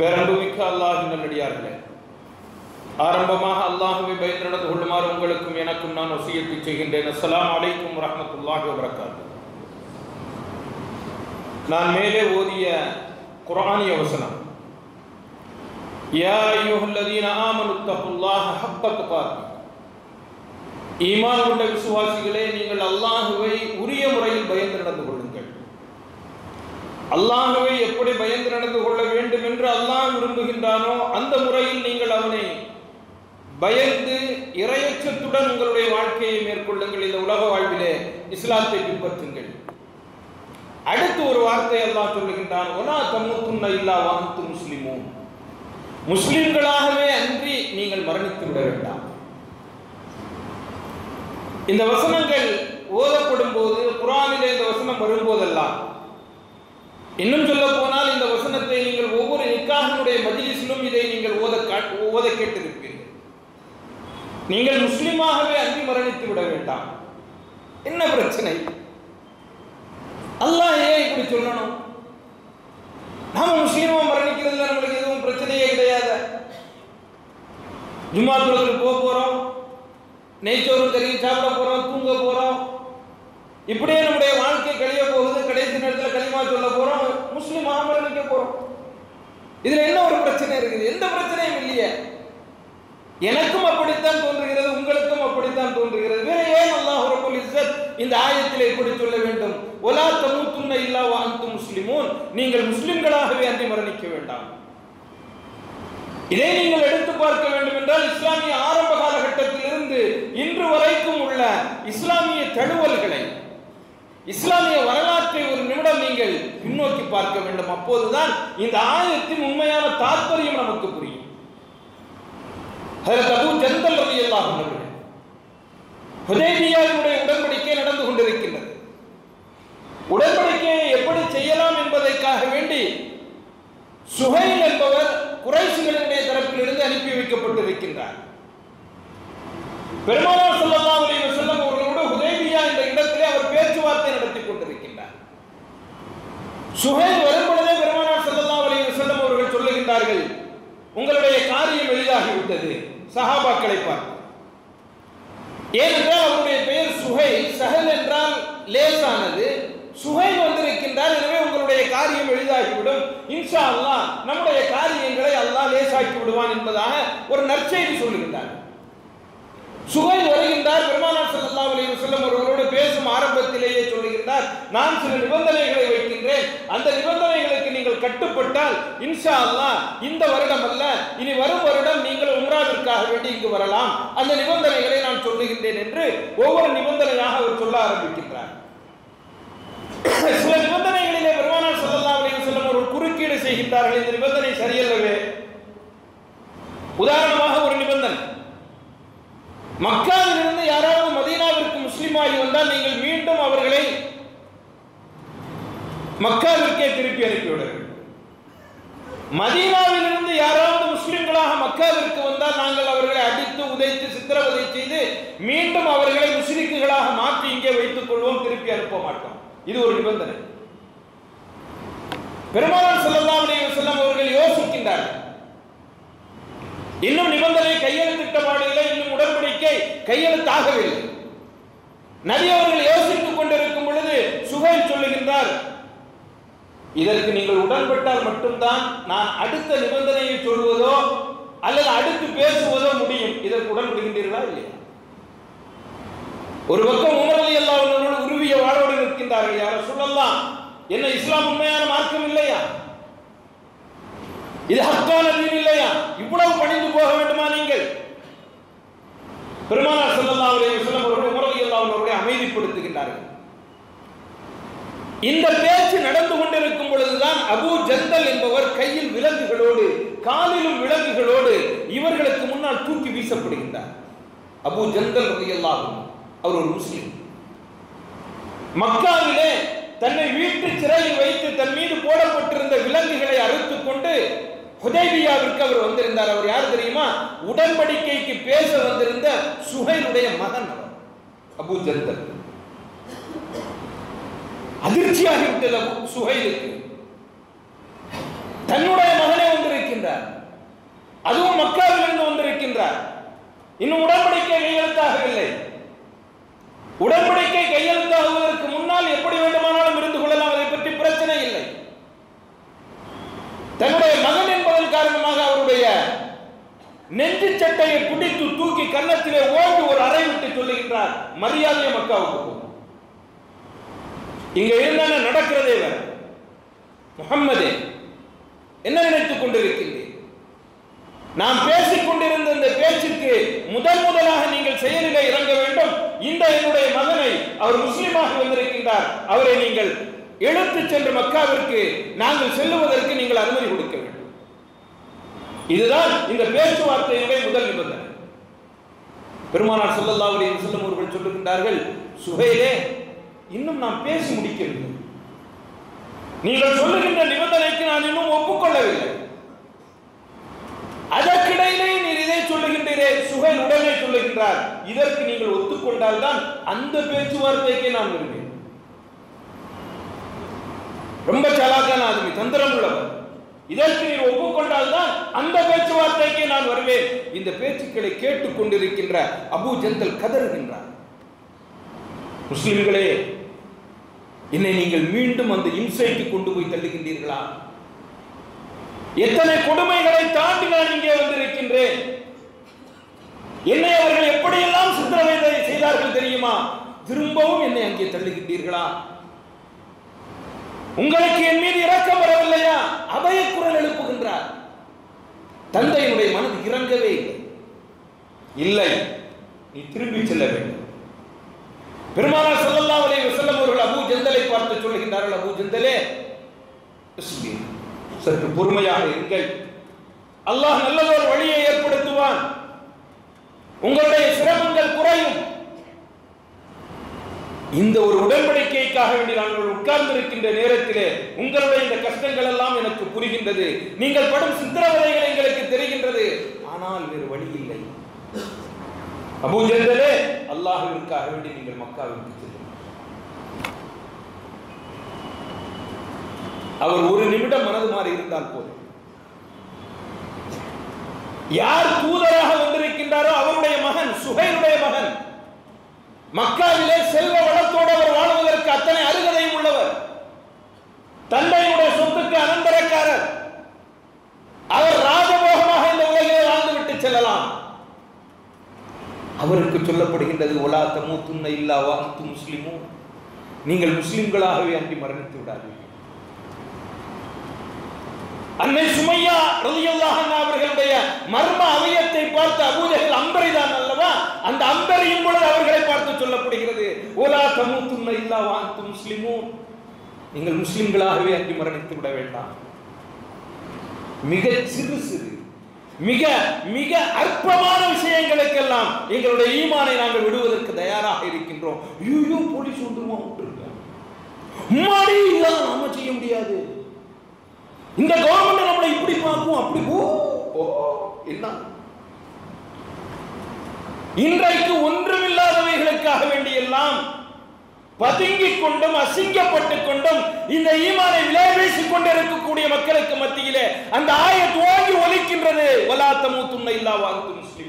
பேரன்புமிக்க அல்லாஹின் நல்லடியார்களே ஆரம்பமாக அல்லாஹுவை பயந்து நடந்து கொள்ளுமாறு உங்களுக்கும் எனக்கும் நான் வசியத்தை செய்கின்றேன் அஸ்ஸலாமு அலைக்கும் வரஹ்மத்துல்லாஹி வபரகாத்து நான் மேலே ஓதிய குர்ஆனிய வசனம் யா அய்யுஹல்லதீன ஆமனு தக்குல்லாஹ ஹக்க துகாத்தி ஈமான் கொண்ட விசுவாசிகளே நீங்கள் அல்லாஹுவை உரிய முறையில் பயந்து நடந்து கொள்ளுங்கள் அல்லாஹுவை எப்படி பயந்து நடந்து கொள்ள வேண்டும் என்று அல்லாஹ் விரும்புகின்றானோ அந்த முறையில் நீங்கள் அவனை பயந்து இரையச்சத்துடன் உங்களுடைய வாழ்க்கையை மேற்கொள்ளுங்கள் இந்த உலக வாழ்விலே இஸ்லாத்தை பின்பற்றுங்கள் அடுத்து ஒரு வார்த்தை அல்லாஹ் சொல்லுகின்றான் ஒலா தம்முத்துன்ன இல்லா வாத்து முஸ்லிமும் முஸ்லிம்களாகவே அன்றி நீங்கள் மரணித்து விட வேண்டாம் இந்த வசனங்கள் ஓதப்படும் போது குரானிலே இந்த வசனம் வரும்போதெல்லாம் இன்னும் சொல்ல போனால் இந்த வசனத்தை நீங்கள் ஒவ்வொரு நிக்காகனுடைய மஜிலிஸிலும் இதை நீங்கள் ஓத காட்- ஓத கேட்டிருப்பீர்கள் நீங்கள் முஸ்லிமாகவே அன்றி மரணித்து விட வேண்டாம் என்ன பிரச்சனை அல்லாஹ் ஏன் இப்படி சொல்லணும் நாம முஸ்லீமா மரணிக்கிறதுல நம்மளுக்கு எதுவும் பிரச்சனையே கிடையாது ஜும்மா தொழுதுக்கு போக போறோம் நெய்ச்சோறு கறி சாப்பிட போறோம் தூங்க போறோம் இப்படியே நம்முடைய வாழ்க்கை கழிய போகுது கடைசி நேரத்தில் களிமா சொல்ல போறோம் முஸ்லீம் மரணிக்க போறோம் இதுல என்ன ஒரு பிரச்சனை இருக்குது எந்த பிரச்சனையும் இல்லையே எனக்கும் அப்படித்தான் தோன்றுகிறது உங்களுக்கும் அப்படித்தான் தோன்றுகிறது வேற ஏன் அல்லாஹ் ரப்பல் இஸ்ஸத் இந்த ஆயத்தில் இப்படி சொல்ல வேண்டும் ஒலா தமூத்துன்ன இல்லா வ அன்தும் முஸ்லிமூன் நீங்கள் முஸ்லிம்களாகவே அன்றி மரணிக்க வேண்டாம் இதை நீங்கள் எடுத்து பார்க்க வேண்டும் என்றால் இஸ்லாமிய ஆரம்ப காலகட்டத்திலிருந்து இன்று வரைக்கும் உள்ள இஸ்லாமிய தழுவல்களை இஸ்லாமிய வரலாற்றை ஒரு நிமிடம் நீங்கள் பின்னோக்கி பார்க்க வேண்டும் அப்போதுதான் இந்த ஆயத்தின் உண்மையான தாற்பயம் நமக்கு புரியும் ஹஜரத் அபூ ஜந்தல் ரலியல்லாஹு அன்ஹு ஹுதைபியாவினுடைய உடன்படிக்கை நடந்து கொண்டிருக்கின்றது உடன்படிக்கையை எப்படி செய்யலாம் என்பதற்காக வேண்டி சுஹைல் என்பவர் குறைசிகளினுடைய தரப்பிலிருந்து அனுப்பி வைக்கப்பட்டிருக்கின்றார் பெருமானார் ஸல்லல்லாஹு அலைஹி வஸல்லம் அவர்களோடு ஹுதைபியா என்ற இடத்திலே அவர் பேச்சுவார்த்தை நடத்தி கொண்டிருக்கின்றார் சுஹைல் வரும் பொழுதே பெருமானார் ஸல்லல்லாஹு அலைஹி வஸல்லம் அவர்கள் சொல்லுகின்றார்கள் உங்களுடைய காரியம் எளிதாகிவிட்டது சஹாபாக்களை பார்த்து ஏனென்றால் அவருடைய பெயர் சுஹை சஹல் என்றால் லேசானது சுஹை வந்திருக்கின்றார் எனவே உங்களுடைய காரியம் எளிதாகிவிடும் இன்ஷா அல்லாஹ் நம்முடைய காரியங்களை அல்லாஹ் லேசாக்கி விடுவான் என்பதாக ஒரு நற்செய்தி சொல்லுகின்றார் சுகை வருகின்றார் பெருமானார் ஸல்லல்லாஹு அலைஹி வஸல்லம் அவர்களோடு பேசும் ஆரம்பத்திலேயே சொல்லுகின்றார் நான் சில நிபந்தனைகளை வைக்கின்றேன் அந்த நிபந்தனைகளுக்கு நீங்கள் கட்டுப்பட்டால் இன்ஷா அல்லாஹ் இந்த வருடம் அல்ல இனி வரும் வருடம் நீங்கள் உம்ராவிற்காக வேண்டி இங்கு வரலாம் அந்த நிபந்தனைகளை நான் சொல்லுகின்றேன் என்று ஒவ்வொரு நிபந்தனையாக அவர் சொல்ல ஆரம்பிக்கின்றார் சில நிபந்தனைகளிலே பெருமானார் ஸல்லல்லாஹு அலைஹி வஸல்லம் அவர்கள் குறுக்கீடு செய்கின்றார்கள் இந்த நிபந்தனை சரியல்லவே உதாரணமாக ஒரு நிபந்தனை மக்காவிலிருந்து யாராவது மதீனாவிற்கு முஸ்லிமாகி வந்தால் நீங்கள் மீண்டும் அவர்களை மக்காவிற்கே திருப்பி அனுப்பிவிடுங்கள் மதீனாவிலிருந்து யாராவது முஸ்லிம்களாக மக்காவிற்கு வந்தால் நாங்கள் அவர்களை அடித்து உதைத்து சித்திரவதை செய்து மீண்டும் அவர்களை முஸ்லிக்குகளாக மாற்றி இங்கே வைத்துக் கொள்வோம் திருப்பி அனுப்ப மாட்டோம் இது ஒரு நிபந்தனை பெருமானார் ஸல்லல்லாஹு அலைஹி வஸல்லம் அவர்கள் யோசிக்கின்றார்கள் இன்னும் நிபந்தனை கையெழுத்திட்ட பாடில்லை இன்னும் உடன்படிக்கை கையெழுத்தாகவில்லை நபி அவர்கள் யோசித்துக் கொண்டிருக்கும் பொழுது சுகைல் சொல்லுகின்றார் இதற்கு நீங்கள் உடன்பட்டால் மட்டும்தான் நான் அடுத்த நிபந்தனையை சொல்வதோ அல்லது அடுத்து பேசுவதோ முடியும் இதற்கு உடன்படுகின்றீர்களா இல்லையா ஒரு பக்கம் உமரலி அல்லாஹ் உருவிய வாழோடு நிற்கின்றார்கள் யார சொல்லலாம் என்ன இஸ்லாம் உண்மையான மார்க்கம் இல்லையா இது ஹக்கான தீன் இல்லையா இவ்வளவு பணிந்து போக வேண்டுமா நீங்கள் பெருமானார் ஸல்லல்லாஹு அலைஹி வஸல்லம் அவர்கள் உமர் ரலியல்லாஹு அன்ஹு அவர்களை அமைதிப்படுத்துகின்றார்கள் இந்த பேச்சு நடந்து கொண்டிருக்கும் பொழுதுதான் அபூ ஜந்தல் என்பவர் கையில் விலங்குகளோடு காலிலும் விலங்குகளோடு இவர்களுக்கு முன்னால் தூக்கி வீசப்படுகின்றார் அபூ ஜந்தல் ரலியல்லாஹு அன்ஹு அவர் ஒரு முஸ்லிம் மக்காவிலே தன்னை வீட்டு சிறையில் வைத்து தன் மீது போடப்பட்டிருந்த விலங்குகளை அறுத்துக் கொண்டு ஹுதைபியாவிற்கு அவர் வந்திருந்தார் அவர் யார் தெரியுமா உடன்படிக்கைக்கு பேச வந்திருந்த சுஹைலுடைய மகன் அவர் அபூ ஜந்தல் அதிர்ச்சியாகிவிட்டது அபூ சுஹைலுக்கு தன்னுடைய மகனே வந்திருக்கின்றார் அதுவும் மக்காவிலிருந்து வந்திருக்கின்றார் இன்னும் உடன்படிக்கை கையெழுத்தாகவில்லை உடன்படிக்கை கையெழுத்தாகுவதற்கு முன்னால் எப்படி வேண்டுமானாலும் இருந்து கொள்ளலாம் அதை பற்றி பிரச்சனை இல்லை தன்னுடைய மகன் என்பதன் காரணமாக அவருடைய நெஞ்சு சட்டையை பிடித்து தூக்கி கன்னத்திலே ஓங்கி ஒரு அறை விட்டு சொல்லுகின்றார் மரியாதையை மக்காவுக்கு போ இங்க இருந்தான நடக்கிறதே வேற முகம்மதே என்ன நினைத்துக் கொண்டிருக்கின்றேன் நாம் பேசிக் கொண்டிருந்த இந்த பேச்சுக்கு முதல் முதலாக நீங்கள் செயலிலே இறங்க வேண்டும் இந்த என்னுடைய மகனை அவர் முஸ்லிமாக வந்திருக்கின்றார் அவரை நீங்கள் இழுத்துச் சென்று மக்காவிற்கு நாங்கள் செல்லுவதற்கு நீங்கள் அனுமதி கொடுக்க வேண்டும் இதுதான் இந்த பேச்சுவார்த்தையினுடைய முதல் நிபந்தனை பெருமானார் ஸல்லல்லாஹு அலைஹி வஸல்லம் அவர்கள் சொல்லுகின்றார்கள் சுஹைலே இன்னும் நாம் பேசி முடிக்கவில்லை நீங்கள் சொல்லுகின்ற நிபந்தனைக்கு நான் இன்னும் ஒப்புக்கொள்ளவில்லை அதற்கிடையிலே நீர் இதை சொல்லுகின்றீரே சுகைல் உடனே சொல்லுகின்றார் இதற்கு நீங்கள் ஒத்துக்கொண்டால் தான் அந்த பேச்சுவார்த்தைக்கே நான் வருவேன் ரொம்ப சலாக்கான ஆதமி தந்திரம் உள்ளவர் இதற்கு நீர் ஒப்புக்கொண்டால் தான் அந்த பேச்சுவார்த்தைக்கே நான் வருவேன் இந்த பேச்சுக்களை கேட்டுக் கொண்டிருக்கின்ற அபு ஜந்தல் கதறுகின்றார் முஸ்லிம்களே என்னை நீங்கள் மீண்டும் அந்த இம்சைக்கு கொண்டு போய் தள்ளுகின்றீர்களா எத்தனை கொடுமைகளை தாண்டி நான் இங்கே வந்திருக்கின்றேன் என்னை அவர்கள் எப்படியெல்லாம் சித்திரவதை செய்தார்கள் தெரியுமா திரும்பவும் என்னை அங்கே தள்ளுகின்றீர்களா உங்களுக்கு என் மீது இரக்கம் வரவில்லையா அபய குரல் எழுப்புகின்றார் தந்தையினுடைய மனது இறங்கவே இல்லை இல்லை நீ திரும்பி செல்ல வேண்டும் பெருமானார் ஸல்லல்லாஹு அலைஹி வஸல்லம் அவர்கள் அபூ ஜந்தலை பார்த்து சொல்லுகின்றார்கள் அபூ ஜந்தலே இஸ்பீர் சற்று பொறுமையாக இருங்கள் அல்லாஹ் நல்லதொரு வழியை ஏற்படுத்துவான் உங்களுடைய சிரமங்கள் குறையும் இந்த ஒரு உடன்படிக்கைக்காக வேண்டி நாங்கள் உட்கார்ந்து இருக்கின்ற நேரத்திலே உங்களுடைய இந்த கஷ்டங்கள் எல்லாம் எனக்கு புரிகின்றது நீங்கள் படும் சித்திரவதைகள் எங்களுக்கு தெரிகின்றது ஆனால் வேறு வழி இல்லை அபூஜந்தலே அல்லாஹ்விற்காக வேண்டி நீங்கள் மக்காவிற்கு செல்லுங்கள் அவர் ஒரு நிமிடம் மனது மாறி இருந்தால் போதும் யார் தூதராக வந்திருக்கின்றாரோ அவருடைய மகன் சுகைருடைய மகன் மக்காவிலே செல்வ வளத்தோடு அவர் வாழ்வதற்கு அத்தனை அருகதையும் உள்ளவர் தந்தையுடைய சொத்துக்கு அனந்தரக்காரர் அவர் ராஜபோகமாக இந்த உலகிலே வாழ்ந்துவிட்டு செல்லலாம் அவருக்கு சொல்லப்படுகின்றது ஒலா தமூத்துன்ன இல்லா வாத்து முஸ்லிமோ நீங்கள் முஸ்லிம்களாகவே அன்றி மரணித்து விடாதீர்கள் அன்னை சுமையா ரலியல்லாஹு அன்ஹா அவர்களுடைய மர்ம அவயத்தை பார்த்து அபூஜஹல் அம்பரிதான் அல்லவா அந்த அம்பரியும் பொழுது அவர்களை பார்த்து சொல்லப்படுகிறது ஓலா தமூத்துன்ன இல்லா வாந்து முஸ்லிமூன் நீங்கள் முஸ்லிம்களாகவே அன்றி மரணித்து விட வேண்டாம் மிக சிறு சிறு மிக மிக அற்பமான விஷயங்களுக்கெல்லாம் எங்களுடைய ஈமானை நாங்கள் விடுவதற்கு தயாராக இருக்கின்றோம் ஐயோ போலீஸ் வந்துருமா விட்டுருக்க மாடி இதெல்லாம் நாம செய்ய முடியாது இந்த கவர்மெண்ட் நம்மளை இப்படி பார்க்கும் அப்படி ஓ ஓ, என்ன இன்றைக்கு ஒன்றுமில்லாதவைகளுக்காக வேண்டி எல்லாம் பதுங்கிக் கொண்டும் அசிங்கப்பட்டுக் கொண்டும் இந்த ஈமானை விலை வீசிக் கொண்டிருக்கக்கூடிய மக்களுக்கு மத்தியிலே அந்த ஆயத் ஓங்கி ஒலிக்கின்றது வலாத்த மூத்துன்ன இல்லா வாழ்த்து முஸ்லிம்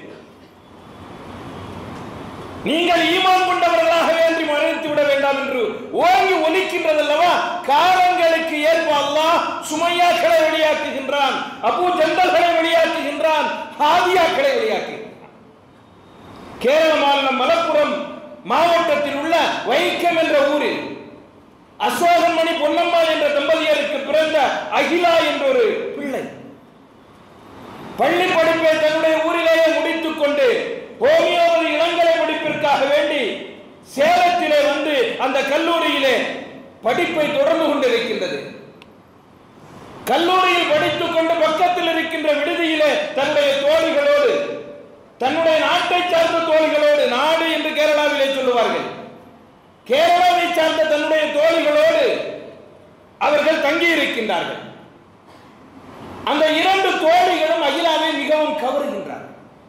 நீங்கள் ஈமான் கொண்டவர்களாக வேண்டி மறைத்து விட வேண்டாம் என்று ஓங்கி ஒலிக்கின்றது அல்லவா காலங்களுக்கு ஏற்ப அல்லாஹ் சுமையாக்களை வெளியாக்குகின்றான் அபூ ஜந்தல்களை வெளியாக்குகின்றான் ஹாதியாக்களை வெளியாக்குகின்றான் கேரள மாநிலம் மலப்புரம் மாவட்டத்தில் உள்ள வைக்கம் என்ற ஊரில் அசோகன்மணி பொன்னம்மாள் என்ற தம்பதியருக்கு பிறந்த அகிலா என்ற ஒரு பிள்ளை பள்ளி படிப்பை தன்னுடைய ஊரிலேயே முடித்துக் கொண்டு ஹோமியோபதி இளங்கலை படிப்பிற்காக வேண்டி சேலத்திலே வந்து அந்த கல்லூரியிலே படிப்பை தொடர்ந்து கொண்டிருக்கின்றது கல்லூரியில் படித்துக் கொண்டு பக்கத்தில் இருக்கின்ற விடுதியிலே தன்னுடைய தோழிகளோடு தன்னுடைய நாட்டை சார்ந்த தோழிகளோடு நாடு என்று கேரளாவிலே சொல்லுவார்கள் கேரளாவை சார்ந்த தன்னுடைய தோழிகளோடு அவர்கள் தங்கி இருக்கின்றார்கள் அந்த இரண்டு தோழிகளும் அகிலாவை மிகவும் கவருகின்றார்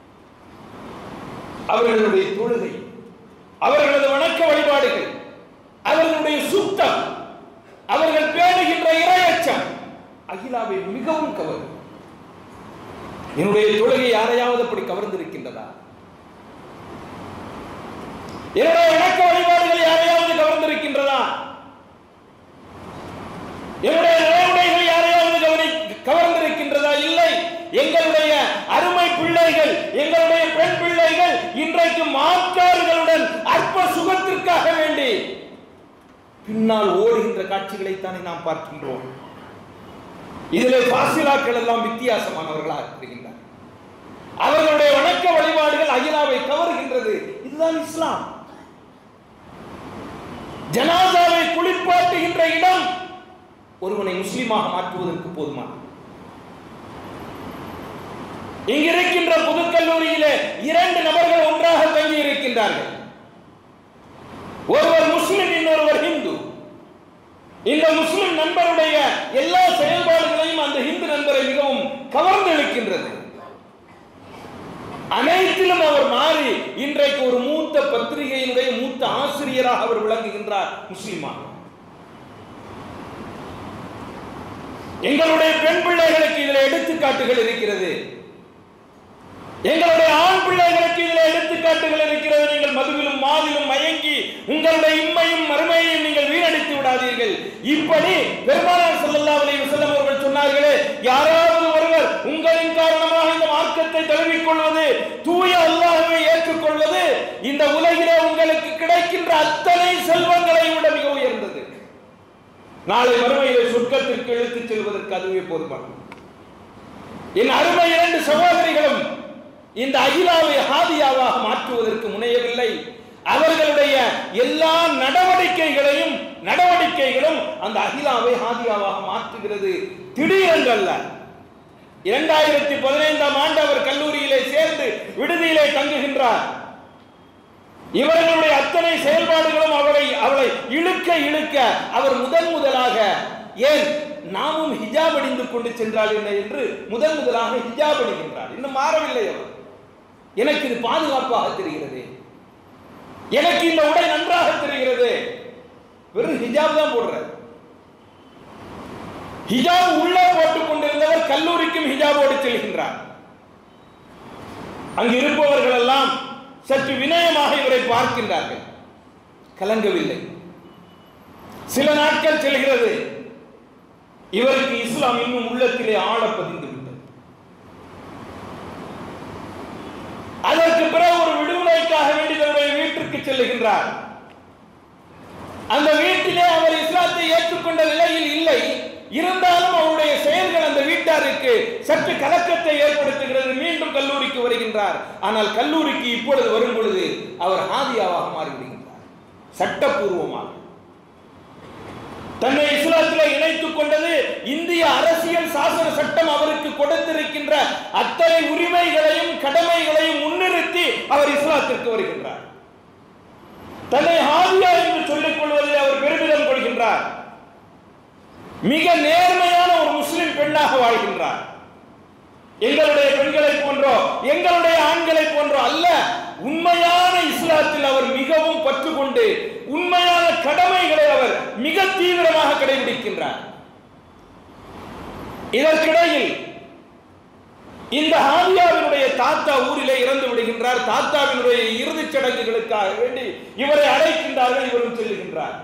அவர்களுடைய தொழுகை அவர்களது வணக்க வழிபாடுகள் அவர்களுடைய சுத்தம் அவர்கள் பேணுகின்ற இரையச்சம் அகிலாவை மிகவும் கவரும் என்னுடைய தொழுகை யாரையாவது அப்படி கவர்ந்திருக்கின்றதா என்னுடைய வணக்க வழிபாடுகள் யாரையாவது கவர்ந்திருக்கின்றதா என்னுடைய நடைமுறைகள் யாரையாவது கவனி கவர்ந்திருக்கின்றதா இல்லை எங்களுடைய அருமை பிள்ளைகள் எங்களுடைய பெண் பிள்ளைகள் இன்றைக்கு மாற்றார்களுடன் அற்ப சுகத்திற்காக வேண்டி பின்னால் ஓடுகின்ற காட்சிகளைத்தானே நாம் பார்க்கின்றோம் இதிலே பாசிலாக்கள் எல்லாம் வித்தியாசமானவர்களாக இருக்கின்றனர் அவர்களுடைய வணக்க வழிபாடுகள் அகிலாவை கவர்கின்றது இதுதான் இஸ்லாம் ஜனாதாவை குளிப்பாட்டுகின்ற இடம் ஒருவனை முஸ்லிமாக மாற்றுவதற்கு போதுமானது இங்கு இருக்கின்ற புதுக்கல்லூரியிலே இரண்டு நபர்கள் ஒன்றாக தங்கி இருக்கின்றார்கள் ஒருவர் முஸ்லிம் இன்னொருவர் ஹிந்து இந்த முஸ்லிம் நண்பருடைய எல்லா செயல்பாடுகளையும் அந்த ஹிந்து நண்பரை மிகவும் கவர்ந்து இழுக்கின்றது அனைத்திலும் அவர் மாறி இன்றைக்கு ஒரு மூத்த பத்திரிகையினுடைய மூத்த ஆசிரியராக அவர் விளங்குகின்றார் முஸ்லிமாக எங்களுடைய பெண் பிள்ளைகளுக்கு இதில் எடுத்துக்காட்டுகள் இருக்கிறது எங்களுடைய ஆண் பிள்ளைகளுக்கு இதில் எடுத்துக்காட்டுகள் இருக்கிறது நீங்கள் மதுவிலும் மாதிலும் மயங்கி உங்களுடைய இம்மையும் மறுமையையும் நீங்கள் வீணடித்து விடாதீர்கள் இப்படி பெருமானார் ஸல்லல்லாஹு அலைஹி வஸல்லம் அவர்கள் சொன்னார்களே யாராவது ஒருவர் உங்களின் காரணமாக இந்த மார்க்கத்தை தழுவிக் கொள்வது தூய அல்லாஹ்வை ஏற்றுக்கொள்வது இந்த உலகிலே உங்களுக்கு கிடைக்கின்ற அத்தனை செல்வங்களை விட மிக உயர்ந்தது நாளை மறுமையிலே சொர்க்கத்திற்கு இழுத்துச் செல்வதற்கு அதுவே போதுமானது என் அருமை இரண்டு சகோதரிகளும் இந்த அகிலாவை ஹாதியாவாக மாற்றுவதற்கு முனையவில்லை அவர்களுடைய எல்லா நடவடிக்கைகளையும் நடவடிக்கைகளும் அந்த அகிலாவை ஹாதியாவாக மாற்றுகிறது திடீரென்றல்ல இரண்டாயிரத்தி பதினைந்தாம் ஆண்டு அவர் கல்லூரியிலே சேர்ந்து விடுதியிலே தங்குகின்றார் இவர்களுடைய அத்தனை செயல்பாடுகளும் அவரை அவளை இழுக்க இழுக்க அவர் முதன் முதலாக ஏன் நாமும் ஹிஜாப் அணிந்து கொண்டு சென்றால் என்ன என்று முதன் முதலாக ஹிஜாப் அணிகின்றார் இன்னும் மாறவில்லை அவர் எனக்கு இது பாதுகாப்பாக தெரிகிறது எனக்கு இந்த உடை நன்றாக தெரிகிறது வெறும் ஹிஜாப் தான் போடுறார் ஹிஜாப் உள்ளே போட்டுக் கொண்டிருந்தவர் கல்லூரிக்கும் ஹிஜாபோடு செல்கின்றார் அங்கு இருப்பவர்கள் எல்லாம் சற்று வினயமாக இவரை பார்க்கின்றார்கள் கலங்கவில்லை சில நாட்கள் செல்கிறது இவருக்கு இஸ்லாம் இன்னும் உள்ளத்திலே ஆழ பதிந்து விட்டது அதற்கு பிறகு ஒரு விடுமுறைக்காக வேண்டி தன்னுடைய வீட்டிற்கு செல்லுகின்றார் அந்த வீட்டிலே அவர் இஸ்லாத்தை ஏற்றுக்கொண்ட நிலையில் இல்லை இருந்தாலும் அவருடைய செயல்கள் அந்த வீட்டாருக்கு சற்று கலக்கத்தை ஏற்படுத்துகிறது மீண்டும் கல்லூரிக்கு வருகின்றார் ஆனால் கல்லூரிக்கு இப்பொழுது வரும் பொழுது அவர் ஹாதியாவாக மாறிவிடுகின்றார் சட்டப்பூர்வமாக தன்னை இஸ்லாத்திலே இணைத்துக் கொண்டது இந்திய அரசியல் சாசன சட்டம் அவருக்கு கொடுத்திருக்கின்ற அத்தனை உரிமைகளையும் கடமைகளையும் முன்னிறுத்தி அவர் இஸ்லாத்திற்கு வருகின்றார் தன்னை ஹாதியா என்று சொல்லிக் கொள்வதில் அவர் பெருமிதம் கொள்கின்றார் மிக நேர்மையான ஒரு முஸ்லிம் பெண்ணாக வாழ்கின்றார் எங்களுடைய பெண்களை போன்றோ எங்களுடைய ஆண்களை போன்றோ அல்ல உண்மையான இஸ்லாத்தில் அவர் மிகவும் பற்று கொண்டு உண்மையான கடமைகளை அவர் மிக தீவிரமாக கடைபிடிக்கின்றார் இதற்கிடையில் இந்த ஹாதியாவினுடைய தாத்தா ஊரிலே இறந்து விடுகின்றார் தாத்தாவினுடைய இறுதிச் சடங்குகளுக்காக வேண்டி இவரை அழைக்கின்றார்கள் இவரும் செல்லுகின்றார்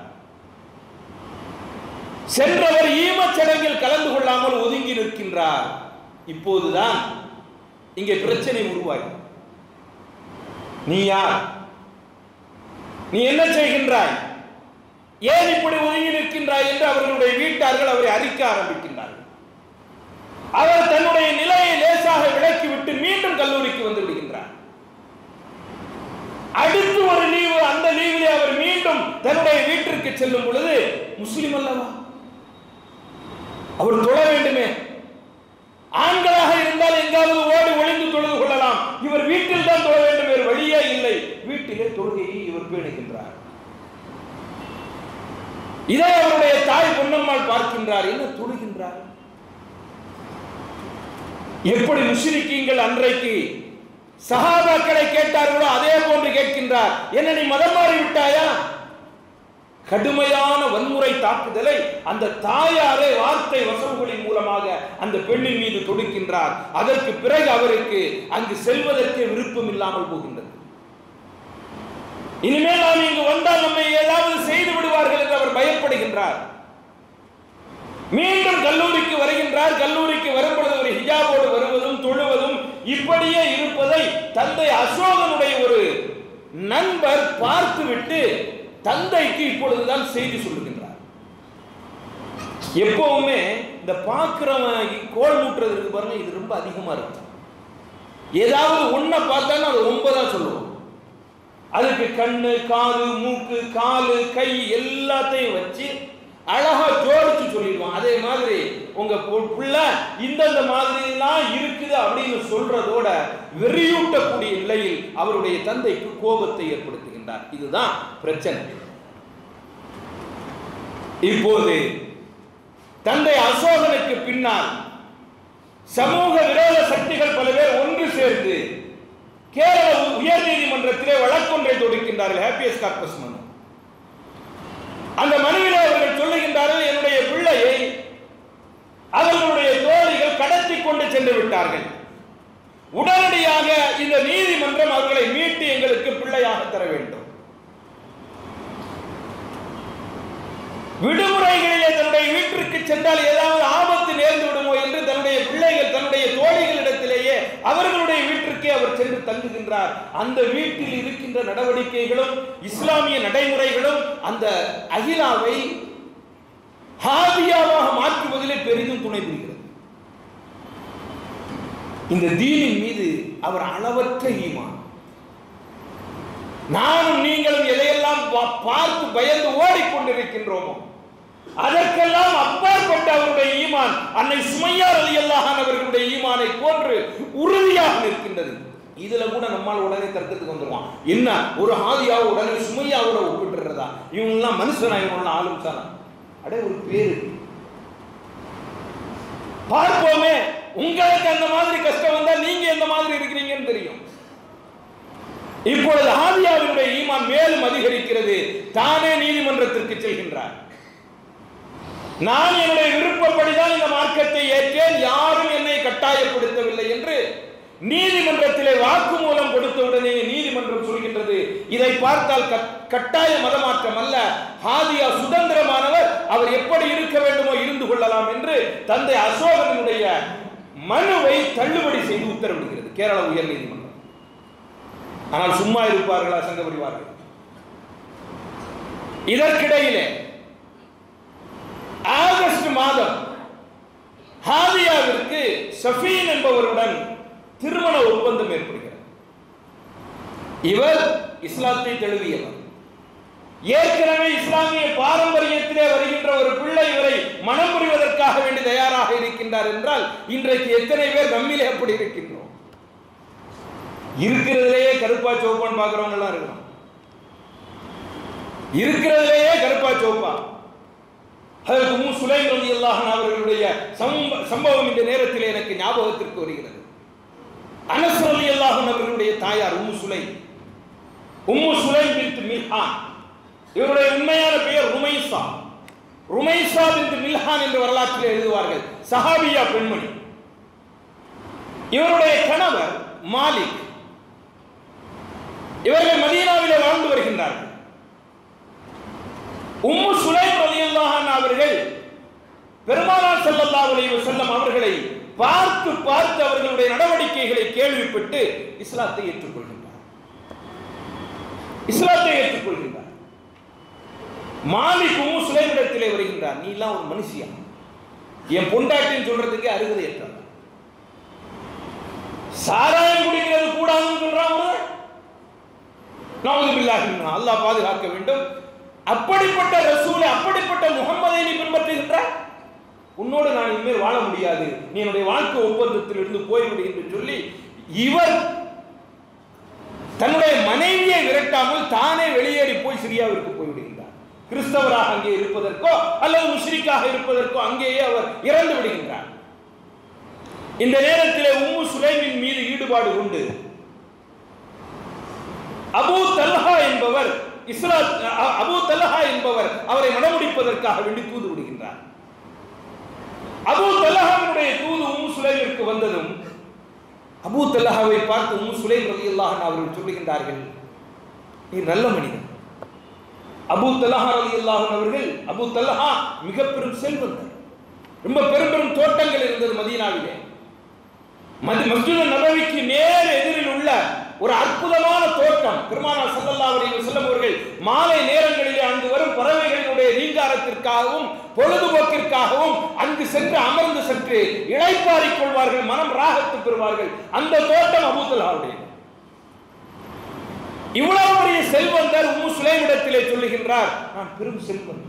சென்றவர் ஈமச் சடங்கில் கலந்து கொள்ளாமல் ஒதுங்கி நிற்கின்றார் இப்போதுதான் இங்கே பிரச்சனை உருவாகி நீ யார் நீ என்ன செய்கின்றாய் ஏன் இப்படி ஒதுங்கி நிற்கின்றாய் என்று அவர்களுடைய வீட்டார்கள் அவரை அறிக்க ஆரம்பிக்கின்றார்கள் அவர் தன்னுடைய நிலையை லேசாக விலக்கிவிட்டு மீண்டும் கல்லூரிக்கு வந்து விடுகின்றார் அடுத்து ஒரு லீவு அந்த லீவிலே அவர் மீண்டும் தன்னுடைய வீட்டிற்கு செல்லும் பொழுது முஸ்லிம் அல்லவா அவர் தொழ வேண்டுமே ஆண்களாக இருந்தால் எங்காவது ஓடி ஒளிந்து தொழுது கொள்ளலாம் இவர் வீட்டில் தான் தொழ வேண்டும் வேறு வழியே இல்லை வீட்டிலே தொழுகையை இவர் பேணுகின்றார் இதை அவருடைய தாய் பொன்னம்மாள் பார்க்கின்றார் என்ன தொழுகின்றார் எப்படி முஷ்ரிக்கீங்கள் அன்றைக்கு சஹாபாக்களை கேட்டார்களோ அதே போன்று கேட்கின்றார் என்ன நீ மதம் மாறி விட்டாயா கடுமையான வன்முறை தாக்குதலை அந்த தாயாரே வார்த்தை வசவுகளின் மூலமாக அந்த பெண்ணின் மீது தொடுக்கின்றார் அதற்கு பிறகு அவருக்கு அங்கு செல்வதற்கே விருப்பம் இல்லாமல் போகின்றது இனிமேல் நாம் இங்கு வந்தால் நம்மை ஏதாவது செய்து விடுவார்கள் என்று அவர் பயப்படுகின்றார் மீண்டும் கல்லூரிக்கு வருகின்றார் கல்லூரிக்கு வரும்பொழுது ஒரு ஹிஜாபோடு வருவதும் தொழுவதும் இப்படியே இருப்பதை தந்தை அசோகனுடைய ஒரு நண்பர் பார்த்துவிட்டு தந்தைக்கு இப்பொழுதுதான் செய்தி சொல்லுகின்றார் எப்பவுமே இந்த பார்க்கிறவன் கோல் மூட்டுறது இருக்கு பாருங்க இது ரொம்ப அதிகமா இருக்கும் ஏதாவது ஒன்றை பார்த்தாலும் அது ரொம்ப தான் சொல்லுவோம் அதுக்கு கண்ணு காது மூக்கு காலு கை எல்லாத்தையும் வச்சு அழகா ஜோடிச்சு சொல்லிடுவான் அதே மாதிரி உங்க பு- புள்ள இந்தந்த மாதிரிலாம் இருக்குது அப்படின்னு சொல்றதோட வெறியூட்டக்கூடிய நிலையில் அவருடைய தந்தைக்கு கோபத்தை ஏற்படுத்துகின்றார் இதுதான் பிரச்சனை இப்போது தந்தை அசோகனுக்கு பின்னால் சமூக விரோத சக்திகள் பல பேர் ஒன்று சேர்ந்து கேரள உயர் நீதிமன்றத்திலே வழக்கொன்றை தொடுக்கின்றார்கள் ஹேப்பியஸ் கார்பஸ் மனு அந்த மனுவிலே அவர்கள் சொல்லுகின்றார்கள் என்னுடைய பிள்ளையை அவர்களுடைய தோழிகள் கடத்தி கொண்டு சென்று விட்டார்கள் உடனடியாக இந்த நீதிமன்றம் அவர்களை மீட்டு எங்களுக்கு பிள்ளையாக தர வேண்டும் விடுமுறைகளிலே தன்னுடைய வீட்டிற்கு சென்றால் ஏதாவது ஆபத்து நேர்ந்து விடுமோ என்று தன்னுடைய பிள்ளைகள் தன்னுடைய தோழிகளிடத்திலேயே அவர்களுடைய வீட்டிற்கே அவர் சென்று தங்குகின்றார் அந்த வீட்டில் இருக்கின்ற நடவடிக்கைகளும் இஸ்லாமிய நடைமுறைகளும் அந்த அகிலாவை ஹாதியாவாக மாற்றுவதிலே பெரிதும் துணை புரிகிறது இந்த தீனின் மீது அவர் அளவற்ற ஈமான் நானும் நீங்களும் எதையெல்லாம் பா- பார்த்து பயந்து ஓடிக்கொண்டிருக்கின்றோமோ அதற்கெல்லாம் அப்பாற்பட்ட அவருடைய ஈமான் அன்னை சுமையார் அலி அவர்களுடைய ஈமானை போன்று உறுதியாக நிற்கின்றது இதுல கூட நம்மால் உடனே தர்க்கத்துக்கு வந்துருவான் என்ன ஒரு ஆதியாவை உடனே சுமையாவோட ஒப்பிட்டுறதா இவங்கெல்லாம் மனுஷனா இவங்க ஆளும் சாரா அடே ஒரு பேரு பார்ப்போமே உங்களுக்கு அந்த மாதிரி கஷ்டம் வந்தா நீங்க எந்த மாதிரி இருக்கிறீங்கன்னு தெரியும் இப்பொழுது ஆதியாவினுடைய ஈமான் மேலும் அதிகரிக்கிறது தானே நீதிமன்றத்திற்கு செல்கின்றார் நான் என்னுடைய விருப்பப்படிதான் இந்த மார்க்கத்தை ஏற்றேன் யாரும் என்னை கட்டாயப்படுத்தவில்லை என்று நீதிமன்றத்திலே வாக்குமூலம் கொடுத்த உடனே நீதிமன்றம் சொல்கின்றது இதை பார்த்தால் கட்- கட்டாய மதமாற்றம் அல்ல ஹாதியா சுதந்திரமானவர் அவர் எப்படி இருக்க வேண்டுமோ இருந்து கொள்ளலாம் என்று தந்தை அசோகனுடைய மனுவை தள்ளுபடி செய்து உத்தரவிடுகிறது கேரள உயர் நீதிமன்றம் ஆனால் சும்மா இருப்பார்களா சங்க பரிவார்கள் இதற்கிடையிலே ஆகஸ்ட் மாதம் ஹாதியாவிற்கு ஷஃபீன் என்பவருடன் திருமண ஒப்பந்தம் ஏற்படுகிறது இவர் இஸ்லாத்தை தழுவியவர் ஏற்கனவே இஸ்லாமிய பாரம்பரியத்திலே வருகின்ற ஒரு பிள்ளை இவரை மனம் புரிவதற்காக வேண்டி தயாராக இருக்கின்றார் என்றால் இன்றைக்கு எத்தனை பேர் நம்மிலே அப்படி இருக்கின்றோம் இருக்கிறதுலேயே கருப்பா சோப்பான்னு பார்க்குறவங்க எல்லாம் இருக்கிறோம் இருக்கிறதுலேயே கருப்பா சோப்பா அதற்கு உம்மு சுலைம் ரலியல்லாஹு அன்ஹா அவர்களுடைய சம்ப- சம்பவம் இந்த நேரத்தில் எனக்கு ஞாபகத்திற்கு வருகிறது அனஸ் ரலியல்லாஹு அன்ஹு அவர்களுடைய தாயார் உம்மு சுலைம் உம்மு சுலைம் பின்த் மில்ஹான் இவருடைய உண்மையான பெயர் ருமைசா ருமைசா பின்த் மில்ஹான் என்று வரலாற்றில் எழுதுவார்கள் சஹாபியா பெண்மணி இவருடைய கணவர் மாலிக் இவர்கள் மதீனாவிலே வாழ்ந்து வருகின்றார்கள் உம்மு சுலைம் ரலியல்லாஹு அன்ஹா அவர்கள் பெருமானார் ஸல்லல்லாஹு அலைஹி வஸல்லம் அவர்களை பார்த்து பார்த்து அவர்களுடைய நடவடிக்கைகளை கேள்விப்பட்டு இஸ்லாத்தை ஏற்றுக்கொள்கின்றார் இஸ்லாத்தை ஏற்றுக்கொள்கின்றார் மாலிக் உம்மு சுலைமிடத்திலே வருகின்றார் நீ எல்லாம் ஒரு மனுஷியா என் பொண்டாட்டின்னு சொல்றதுக்கு அருகதை ஏற்றார் சாராயம் குடிக்கிறது கூடாதுன்னு சொல்றான் அவரு நவுது பில்லாஹி மின்ஹா. அல்லாஹ் பாதுகாக்க வேண்டும் அப்படிப்பட்ட ரசூலை அப்படிப்பட்ட முகம்மதை நீ பின்பற்றுகின்ற உன்னோடு நான் இனிமேல் வாழ முடியாது நீ என்னுடைய வாழ்க்கை ஒப்பந்தத்தில் இருந்து போய்விடு என்று சொல்லி இவர் தன்னுடைய மனைவியை விரட்டாமல் தானே வெளியேறி போய் சிரியாவிற்கு போய்விடுகின்றார் கிறிஸ்தவராக அங்கே இருப்பதற்கோ அல்லது முஸ்லிக்காக இருப்பதற்கோ அங்கேயே அவர் இறந்து விடுகின்றார் இந்த நேரத்திலே உம்மு சுலைமின் மீது ஈடுபாடு கொண்டு அபூ தல்ஹா என்பவர் இஸ்லா அ- அபூ தலஹா என்பவர் அவரை மணமுடிப்பதற்காக வேண்டி தூது விடுகின்றார் அபூ தலஹாவுடைய தூது உம்மு சுலைமிற்கு வந்ததும் அபூ தலஹாவை பார்த்து உம்மு சுலைம் ரலியல்லாஹு அன்ஹா அவர்கள் சொல்லுகின்றார்கள் நீ நல்ல மனிதன் அபூ தலஹா ரலியல்லாஹு அன்ஹு அவர்கள் அபூ தலஹா மிக பெரும் செல்வந்தர் ரொம்ப பெரும் பெரும் தோட்டங்கள் இருந்தது மதீனாவிலே மதி மஸ்ஜித் நபவிக்கு நேர் எதிரில் உள்ள ஒரு அற்புதமான தோட்டம் பெருமானார் ஸல்லல்லாஹு அலைஹி வஸல்லம் அவர்கள் மாலை நேரங்களிலே அங்கு வரும் பறவைகளினுடைய ரீங்காரத்திற்காகவும் பொழுதுபோக்கிற்காகவும் அங்கு சென்று அமர்ந்து சற்று இளைப்பாறிக் கொள்வார்கள் மனம் ராகத்து பெறுவார்கள் அந்த தோட்டம் அபூத்தலாவுடையது இவ்வளவு பெரிய செல்வந்தர் உம்மு சுலைமிடத்திலே சொல்லுகின்றார் நான் பெரும் செல்வன்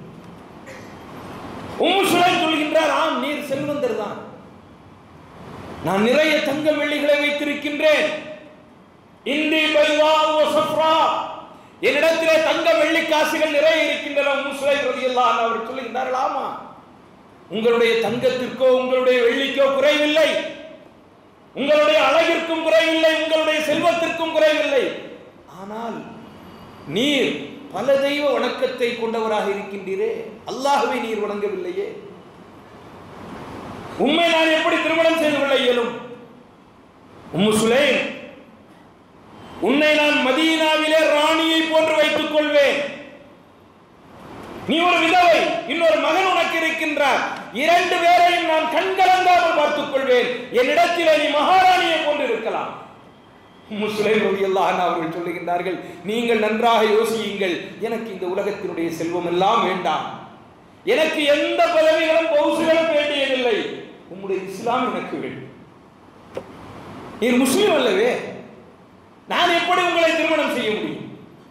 உம்மு சுலைம் சொல்கின்றார் ஆம் நீர் செல்வந்தர் தான் நான் நிறைய தங்க வெள்ளிகளை வைத்திருக்கின்றேன் இந்தி பைவா ஓ சஃப்ரா என்னிடத்திலே தங்க வெள்ளி காசுகள் நிறைய இருக்கின்றன உம்மு சுலைம் ரலியல்லாஹு அன்ஹா அவர் சொல்லுகின்றார்கள் ஆமா உங்களுடைய தங்கத்திற்கோ உங்களுடைய வெள்ளிக்கோ குறைவில்லை உங்களுடைய அழகிற்கும் குறைவில்லை உங்களுடைய செல்வத்திற்கும் குறைவில்லை ஆனால் நீர் பல தெய்வ வணக்கத்தை கொண்டவராக இருக்கின்றீரே அல்லாஹ்வை நீர் வணங்கவில்லையே உண்மை நான் எப்படி திருமணம் செய்து கொள்ள இயலும் உம்மு சுலைம் உன்னை நான் மதீனாவிலே ராணியை போன்று வைத்துக் கொள்வேன் நீ ஒரு விதவை இன்னொரு மகன் உனக்கு இருக்கின்றார் இரண்டு பேரையும் நான் கண்கலங்காமல் பார்த்துக் கொள்வேன் என்னிடத்திலே நீ மகாராணியை போன்று இருக்கலாம் முஸ்லிம் ரலியல்லாஹு அன்ஹு அவர்கள் சொல்லுகின்றார்கள் நீங்கள் நன்றாக யோசியுங்கள் எனக்கு இந்த உலகத்தினுடைய செல்வம் எல்லாம் வேண்டாம் எனக்கு எந்த பதவிகளும் பௌசுகளும் வேண்டியதில்லை உம்முடைய இஸ்லாம் எனக்கு வேண்டும் நீர் முஸ்லிம் அல்லவே நான் எப்படி உங்களை திருமணம் செய்ய முடியும்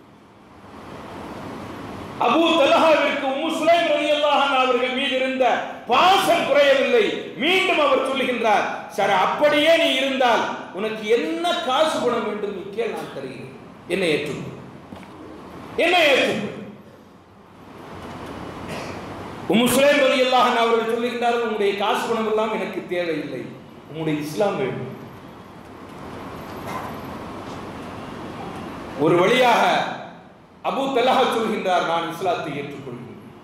அபூ தலஹாவிற்கு உம்மு சுலைம் ரலியல்லாஹு அன்ஹா அவர்கள் மீது இருந்த பாசம் குறையவில்லை மீண்டும் அவர் சொல்லுகின்றார் சரி அப்படியே நீ இருந்தால் உனக்கு என்ன காசு குணம் வேண்டும் நீ கேள் நான் தருகிறேன் என்னை ஏற்றுக்கொள் என்னை ஏற்றுக்கொள் உம்மு சுலைம் ரலியல்லாஹு அன்ஹா அவர்கள் சொல்லுகின்றார்கள் உங்களுடைய காசு குணம் எல்லாம் எனக்கு தேவையில்லை உங்களுடைய இஸ்லாம் வேண்டும் ஒரு வழியாக அபூ தலஹா சொல்கின்றார் நான் இஸ்லாத்தை ஏற்றுக்கொள்கிறேன்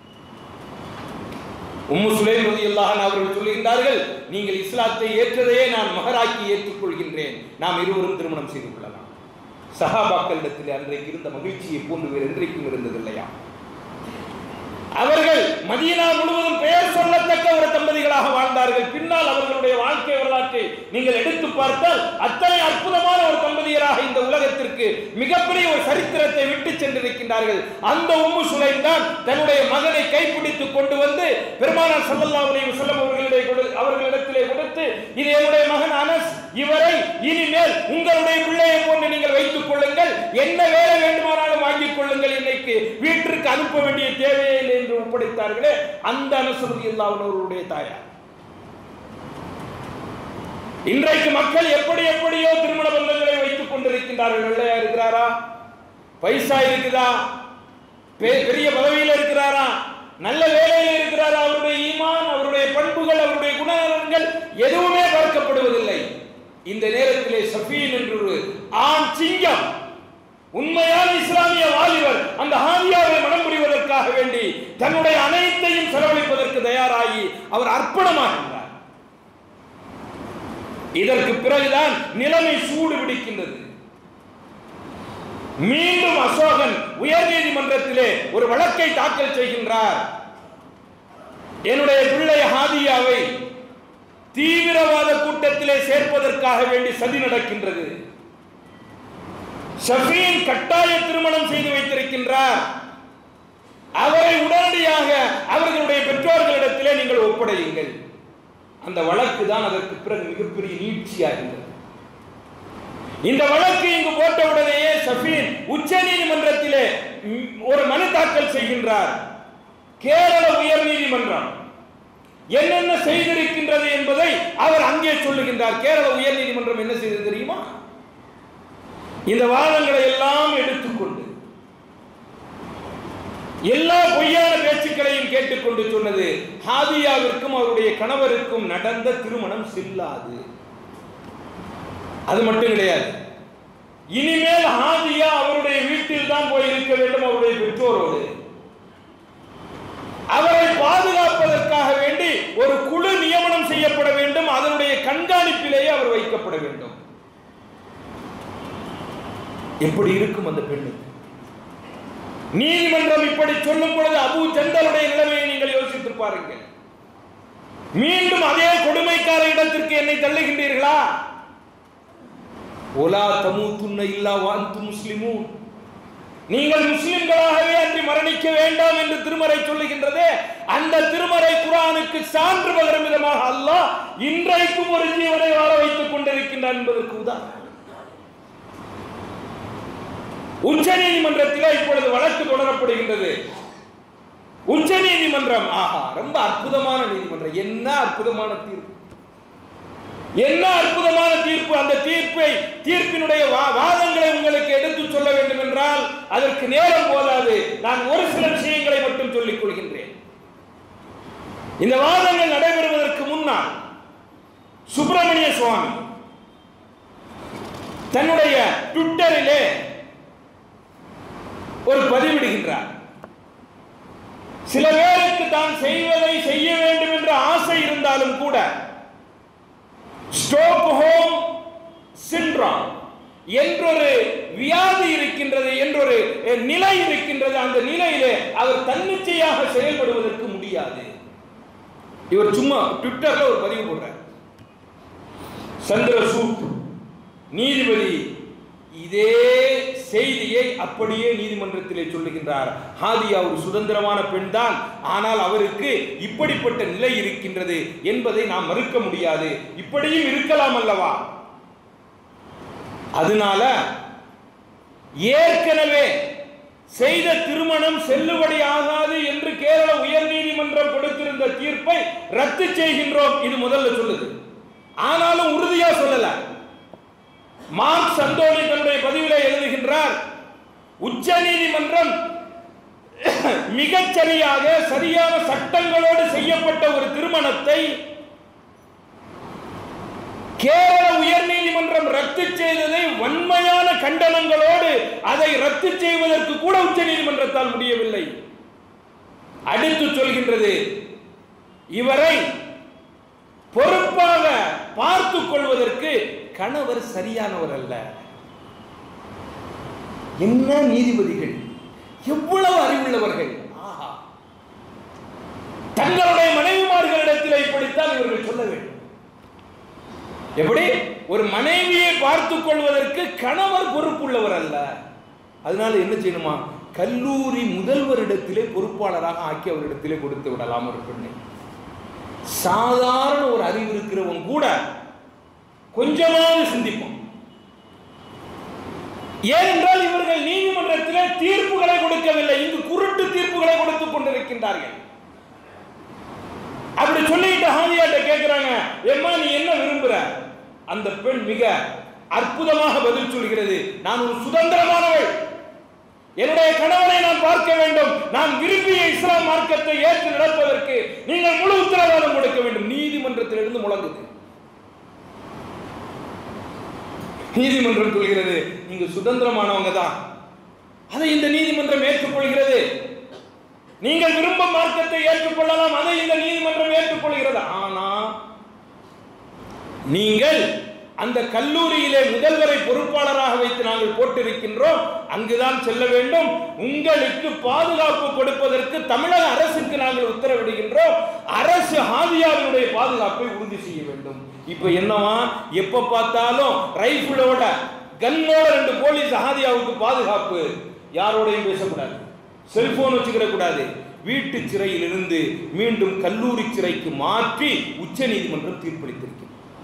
உம்மு சுலைம் ரலியல்லாஹு அன்ஹா அவர்கள் சொல்லுகின்றார்கள் நீங்கள் இஸ்லாத்தை ஏற்றதையே நான் மகராக்கி ஏற்றுக்கொள்கின்றேன் நாம் இருவரும் திருமணம் செய்து கொள்ளலாம் சஹாபாக்களிடத்தில் அன்றைக்கு இருந்த மகிழ்ச்சியை போன்று வேறு என்றைக்கும் இருந்ததில்லையா அவர்கள் மதீனா முழுவதும் பெயர் சொல்லத்தக்க ஒரு தம்பதிகளாக வாழ்ந்தார்கள் பின்னால் அவர்களுடைய வாழ்க்கை வரலாற்றை நீங்கள் எடுத்து பார்த்தால் அத்தனை அற்புதமான ஒரு தம்பதியராக இந்த உலகத்திற்கு மிகப்பெரிய ஒரு சரித்திரத்தை விட்டு சென்றிருக்கின்றார்கள் அந்த உம்மு சுலைம் தான் தன்னுடைய மகனை கைப்பிடித்து கொண்டு வந்து பெருமானார் ஸல்லல்லாஹு அலைஹி வஸல்லம் அவர்களிடையே கொடு அவர்களிடத்திலே கொடுத்து இது என்னுடைய மகன் அனஸ் இவரை இனிமேல் உங்களுடைய பிள்ளையை போன்று நீங்கள் வைத்துக் கொள்ளுங்கள் என்ன வேலை வேண்டுமானாலும் வாங்கிக் கொள்ளுங்கள் இன்னைக்கு வீட்டிற்கு அனுப்ப வேண்டிய தேவையே இல்லை என்று ஒப்படைத்தார்களே அந்த அனுசருதி இல்லாதவர்களுடைய தாயார் இன்றைக்கு மக்கள் எப்படி எப்படியோ திருமண பந்தங்களை வைத்துக் கொண்டிருக்கின்றார்கள் வெள்ளையா இருக்கிறாரா பைசா இருக்குதா பெ- பெரிய பதவியில் இருக்கிறாரா நல்ல வேலையில் இருக்கிறாரா அவருடைய ஈமான் அவருடைய பண்புகள் அவருடைய குணநலன்கள் எதுவுமே பார்க்கப்படுவதில்லை இந்த நேரத்திலே சஃபீன் என்று ஒரு ஆண் சிங்கம் உண்மையான இஸ்லாமிய வாலிபர் அந்த ஹாதியாவை மனம் புரிவதற்காக வேண்டி தன்னுடைய அனைத்தையும் செலவழிப்பதற்கு தயாராகி அவர் அர்ப்பணமாகின்றார் இதற்கு பிறகுதான் நிலைமை சூடு பிடிக்கின்றது மீண்டும் அசோகன் உயர் நீதிமன்றத்திலே ஒரு வழக்கை தாக்கல் செய்கின்றார் என்னுடைய பிள்ளை ஹாதியாவை தீவிரவாத கூட்டத்திலே சேர்ப்பதற்காக வேண்டி சதி நடக்கின்றது ஷஃபீன் கட்டாய திருமணம் செய்து வைத்திருக்கின்றார் அவரை உடனடியாக அவர்களுடைய பெற்றோர்களிடத்திலே நீங்கள் ஒப்படையுங்கள் அந்த வழக்கு தான் அதற்கு பிறகு மிகப்பெரிய நீட்சியாகின்றது இந்த வழக்கு இங்கு போட்ட உடனேயே சஃபீன் உச்ச நீதிமன்றத்திலே ம், ஒரு மனு தாக்கல் செய்கின்றார் கேரள உயர் நீதிமன்றம் என்னென்ன செய்திருக்கின்றது என்பதை அவர் அங்கே சொல்லுகின்றார் கேரள உயர் நீதிமன்றம் என்ன செய்தது தெரியுமா இந்த வாதங்களை எல்லாம் எடுத்துக்கொண்டு எல்லா பொய்யான பேச்சுக்களையும் கேட்டுக்கொண்டு சொன்னது ஹாதியாவிற்கும் அவருடைய கணவருக்கும் நடந்த திருமணம் செல்லாது அது மட்டும் கிடையாது இனிமேல் ஹாதியா அவருடைய வீட்டில் தான் போய் இருக்க வேண்டும் அவருடைய பெற்றோரோடு அவரை பாதுகாப்பதற்காக வேண்டி ஒரு குழு நியமனம் செய்யப்பட வேண்டும் அதனுடைய கண்காணிப்பிலேயே அவர் வைக்கப்பட வேண்டும் எப்படி இருக்கும் அந்த பெண்ணுக்கு நீதிமன்றம் இப்படி சொல்லும் பொழுது அபு ஜந்தலுடைய நிலைமையை நீங்கள் யோசித்து பாருங்கள் மீண்டும் அதே கொடுமைக்கார இடத்திற்கு என்னை தள்ளுகின்றீர்களா ஒலா தமூத்துன்ன இல்லா வாந்து முஸ்லிமூன் நீங்கள் முஸ்லிம்களாகவே அன்றி மரணிக்க வேண்டாம் என்று திருமறை சொல்லுகின்றதே அந்த திருமறை குரானுக்கு சான்று பகரும் விதமாக அல்லாஹ் இன்றைக்கும் ஒரு ஜீவனை வாழ வைத்துக் கொண்டிருக்கின்றான் என்பதற்கு உதாரணம் உச்ச நீதிமன்றத்திலே இப்பொழுது வழக்கு தொடரப்படுகின்றது உச்ச நீதிமன்றம் ஆஹா ரொம்ப அற்புதமான நீதிமன்றம் என்ன அற்புதமான தீர்ப்பு என்ன அற்புதமான தீர்ப்பு அந்த தீர்ப்பை தீர்ப்பினுடைய வா- வாதங்களை உங்களுக்கு எடுத்து சொல்ல வேண்டும் என்றால் அதற்கு நேரம் போதாது நான் ஒரு சில விஷயங்களை மட்டும் சொல்லிக் கொள்கின்றேன் இந்த வாதங்கள் நடைபெறுவதற்கு முன்னால் சுப்பிரமணிய சுவாமி தன்னுடைய ட்விட்டரிலே ஒரு பதிவிடுகின்றார் சில பேருக்கு தான் செய்வதை செய்ய வேண்டும் என்ற ஆசை இருந்தாலும் கூட ஸ்டோக்ஹோம் சிண்ட்ராம் என்றொரு வியாதி இருக்கின்றது என்றொரு அஹ், நிலை இருக்கின்றது அந்த நிலையிலே அவர் தன்னிச்சையாக செயல்படுவதற்கு முடியாது இவர் சும்மா ட்விட்டர்ல ஒரு பதிவு போடுறார் சந்திரசூட் நீதிபதி இதே செய்தியை அப்படியே நீதிமன்றத்திலே சொல்லுகின்றார் ஹாதியா ஒரு சுதந்திரமான பெண் தான் ஆனால் அவருக்கு இப்படிப்பட்ட நிலை இருக்கின்றது என்பதை நாம் மறுக்க முடியாது இப்படியும் இருக்கலாம் அல்லவா அதனால ஏற்கனவே செய்த திருமணம் செல்லுபடி ஆகாது என்று கேரள உயர்நீதிமன்றம் கொடுத்திருந்த தீர்ப்பை ரத்து செய்கின்றோம் இது முதல்ல சொல்லுது ஆனாலும் உறுதியா சொல்லல மார்க் சந்தோனி தன்னுடைய பதிவிலே எழுதுகின்றார் உச்ச நீதிமன்றம் மிகச் சரியாக சரியான சட்டங்களோடு செய்யப்பட்ட ஒரு திருமணத்தை கேரள உயர்நீதிமன்றம் ரத்து செய்ததை வன்மையான கண்டனங்களோடு அதை ரத்து செய்வதற்கு கூட உச்ச நீதிமன்றத்தால் முடியவில்லை அடுத்து சொல்கின்றது இவரை பொறுப்பாக பார்த்துக் கொள்வதற்கு கணவர் சரியானவர் அல்ல என்ன நீதிபதிகள் எவ்வளவு அறிவுள்ளவர்கள் ஆஹா தங்களுடைய மனைவிமார்களிடத்தில் இப்படித்தான் இவர்கள் சொல்ல வேண்டும் எப்படி ஒரு மனைவியை பார்த்துக் கொள்வதற்கு கணவர் பொறுப்புள்ளவர் அல்ல அதனால என்ன செய்யணுமா கல்லூரி முதல்வரிடத்திலே பொறுப்பாளராக ஆக்கி அவரிடத்திலே கொடுத்து விடலாம் ஒரு பெண்ணை சாதாரண ஒரு அறிவு இருக்கிறவன் கூட கொஞ்சமாவது சிந்திப்போம் ஏனென்றால் இவர்கள் நீதிமன்றத்திலே தீர்ப்புகளை கொடுக்கவில்லை இங்கு குருட்டு தீர்ப்புகளை கொடுத்துக் கொண்டிருக்கின்றார்கள் அப்படி சொல்லிட்டு ஹானியாட்ட கேட்கிறாங்க எம்மா நீ என்ன விரும்புற அந்த பெண் மிக அற்புதமாக பதில் சொல்கிறது நான் ஒரு சுதந்திரமானவள் என்னுடைய கணவனை நான் பார்க்க வேண்டும் நான் விரும்பிய இஸ்லாம் மார்க்கத்தை ஏற்று நடப்பதற்கு நீங்கள் முழு உத்தரவாதம் கொடுக்க வேண்டும் நீதிமன்றத்திலிருந்து முழங்குது நீதிமன்றம் சொல்கிறது நீங்க சுதந்திரமானவங்க தான் அதை இந்த நீதிமன்றம் ஏற்றுக்கொள்கிறது நீங்கள் விரும்பும் மார்க்கத்தை ஏற்றுக்கொள்ளலாம் அதை இந்த நீதிமன்றம் ஏற்றுக்கொள்கிறது ஆனா நீங்கள் அந்த கல்லூரியிலே முதல்வரை பொறுப்பாளராக வைத்து நாங்கள் போட்டிருக்கின்றோம் அங்குதான் செல்ல வேண்டும் உங்களுக்கு பாதுகாப்பு கொடுப்பதற்கு தமிழக அரசுக்கு நாங்கள் உத்தரவிடுகின்றோம் அரசு ஹாதியாவினுடைய பாதுகாப்பை உறுதி செய்ய வேண்டும் இப்ப என்னவா எப்ப பார்த்தாலும் ரைபிளோட கன்னோட ரெண்டு போலீஸ் ஹாதியாவுக்கு பாதுகாப்பு யாரோடையும் பேசக்கூடாது செல்போன் வச்சுக்கிற கூடாது வீட்டு சிறையிலிருந்து மீண்டும் கல்லூரி சிறைக்கு மாற்றி உச்ச நீதிமன்றம் தீர்ப்பளித்திருக்கிறது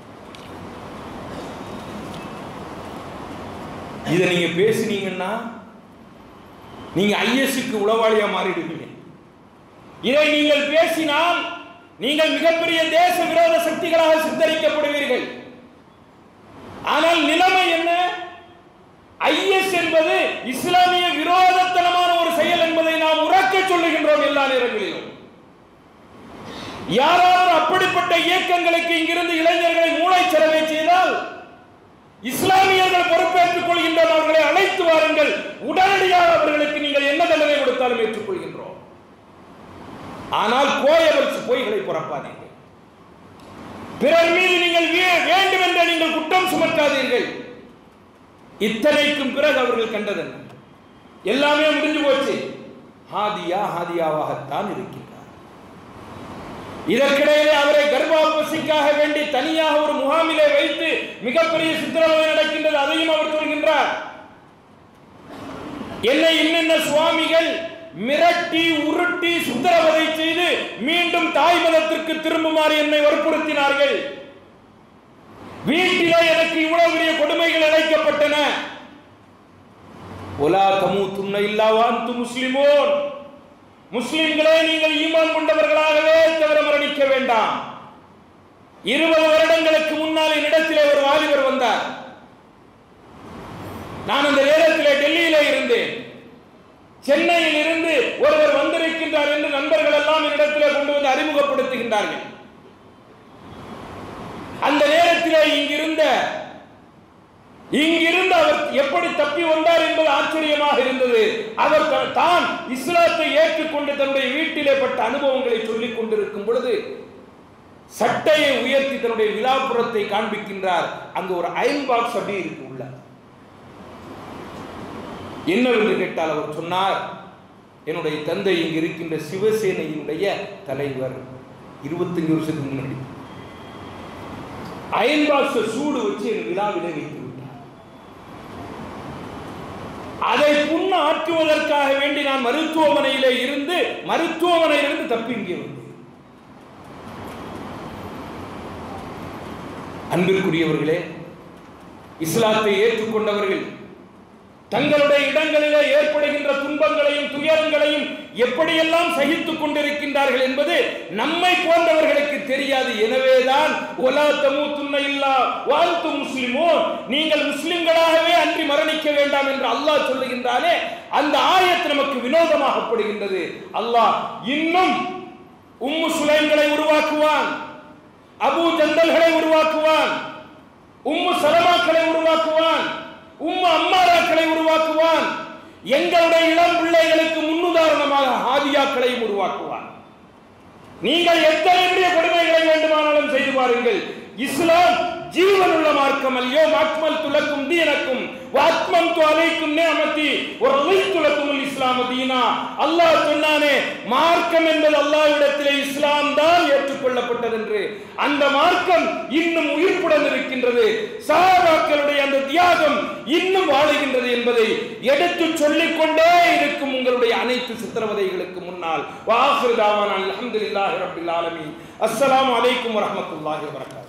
இதை நீங்க பேசுனீங்கன்னா நீங்க ஐஎஸ்க்கு உளவாளியா மாறிடுவீங்க இதை நீங்கள் பேசினால் நீங்கள் மிகப்பெரிய தேச விரோத சக்திகளாக சித்தரிக்கப்படுவீர்கள் ஆனால் நிலைமை என்ன ஐஎஸ் என்பது இஸ்லாமிய விரோதத்தனமான ஒரு செயல் என்பதை நாம் உறக்க சொல்லுகின்றோம் எல்லா நேரங்களிலும் யாராவது அப்படிப்பட்ட இயக்கங்களுக்கு இங்கிருந்து இளைஞர்களை மூளை செலவை செய்தால் இஸ்லாமியர்கள் பொறுப்பேற்றுக் ஏற்றுக்கொள்கின்றோம் அவர்களை அழைத்து வாருங்கள் உடனடியாக அவர்களுக்கு நீங்கள் என்ன தண்டனை கொடுத்தாலும் ஏற்றுக்கொள்கின்றோம் ஆனால் கோயவர்ஸ் பொய்களை புறப்பாதீர்கள் பிறர் மீது நீங்கள் வே- வேண்டும் என்று நீங்கள் குற்றம் சுமத்தாதீர்கள் இத்தனைக்கும் பிறகு அவர்கள் கண்டதென்ன எல்லாமே முடிஞ்சு போச்சு ஹாதியா ஹாதியாவாகத்தான் இருக்கின்றார் இதற்கிடையிலே அவரை கர்ப்பாபசிக்காக வேண்டி தனியாக ஒரு முகாமிலே வைத்து மிகப்பெரிய சித்திரவதை நடக்கின்றது அதையும் அவர் சொல்கின்றார் என்னை இன்னென்ன சுவாமிகள் மிரட்டி உருட்டி சித்திரவதை செய்து மீண்டும் தாய் மதத்திற்கு திரும்புமாறு என்னை வற்புறுத்தினார்கள் வீட்டிலே எனக்கு இவ்வளவு பெரிய கொடுமைகள் அழைக்கப்பட்டன ஒலா தமு துண்ண இல்லாவாந்து முஸ்லிமோன் முஸ்லிம்களே நீங்கள் ஈமான் கொண்டவர்களாகவே தவிர மரணிக்க வேண்டாம் இருபது வருடங்களுக்கு முன்னால் என்னிடத்திலே ஒரு வாலிபர் வந்தார் நான் அந்த நேரத்திலே டெல்லியிலே இருந்தேன் சென்னையில் இருந்து ஒருவர் வந்திருக்கின்றார் என்று நண்பர்கள் எல்லாம் என்னிடத்திலே கொண்டு வந்து அறிமுகப்படுத்துகின்றார்கள் அந்த நேரத்திலே இங்கிருந்த இங்கிருந்து அவர் எப்படி தப்பி வந்தார் என்பது ஆச்சரியமாக இருந்தது அவர் த- தான் இஸ்லாத்தை ஏற்றுக்கொண்டு தன்னுடைய வீட்டிலே பட்ட அனுபவங்களை சொல்லிக் கொண்டிருக்கும் பொழுது சட்டையை உயர்த்தி தன்னுடைய விழாப்புறத்தை காண்பிக்கின்றார் அங்கு ஒரு அயன் பாக்ஸ் அப்படி இருக்கு உள்ள என்னவென்று கேட்டால் அவர் சொன்னார் என்னுடைய தந்தை இங்கு இருக்கின்ற சிவசேனையினுடைய தலைவர் இருபத்தஞ்சு வருஷத்துக்கு முன்னாடி அயன் பாக்ஸ் சூடு வச்சு என் விழாவிலே வைத்து விட்டார் அதை புண்ண ஆற்றுவதற்காக வேண்டி நான் மருத்துவமனையிலே இருந்து மருத்துவமனையிலிருந்து தப்பி இங்கே வந்தேன் அன்பிற்குரியவர்களே இஸ்லாத்தை ஏற்றுக்கொண்டவர்கள் தங்களுடைய இடங்களிலே ஏற்படுகின்ற துன்பங்களையும் துயரங்களையும் எப்படியெல்லாம் சகித்துக் கொண்டிருக்கின்றார்கள் என்பது நம்மை போன்றவர்களுக்கு தெரியாது எனவேதான் ஒலா தமு துண்ண இல்லா வாழ்த்து முஸ்லிமோ நீங்கள் முஸ்லிம்களாகவே அன்றி மரணிக்க வேண்டாம் என்று அல்லாஹ் சொல்லுகின்றானே அந்த ஆயத்து நமக்கு வினோதமாகப்படுகின்றது அல்லாஹ் இன்னும் உம்மு சுலைம்களை உருவாக்குவான் அபூ ஜந்தல்களை உருவாக்குவான் உம்மு சலமாக்களை உருவாக்குவான் உம்மு அம்மாராக்களை உருவாக்குவான் எங்களுடைய இளம் பிள்ளைகளுக்கு முன்னுதாரணமாக ஆதியாக்களையும் உருவாக்குவான் நீங்கள் எத்தனை பெரிய கொடுமைகளை வேண்டுமானாலும் செய்து பாருங்கள் இஸ்லாம் ஜீவனுள்ள மார்க்கம் அல்லையோ அக்மல் துலக்கும் தீனக்கும் வாத்மம் து அலைக்கும் நேமத்தி ஒரு துலக்கும் இஸ்லாம் தீனா அல்லாஹ் சொன்னானே மார்க்கம் என்பது அல்லாஹ்விடத்திலே இஸ்லாம் தான் ஏற்றுக்கொள்ளப்பட்டது என்று அந்த மார்க்கம் இன்னும் உயிர்ப்புடன் இருக்கின்றது சஹாபாக்களுடைய அந்த தியாகம் இன்னும் வாழுகின்றது என்பதை எடுத்து சொல்லிக் கொண்டே இருக்கும் உங்களுடைய அனைத்து சித்திரவதைகளுக்கு முன்னால் வாஹிரு தாவான் அல்ஹம்துலில்லாஹி ரப்பில் ஆலமீன் அஸ்ஸலாமு அலைக்கும் வரஹ்மத்துல்லாஹி வபரகாத்துஹு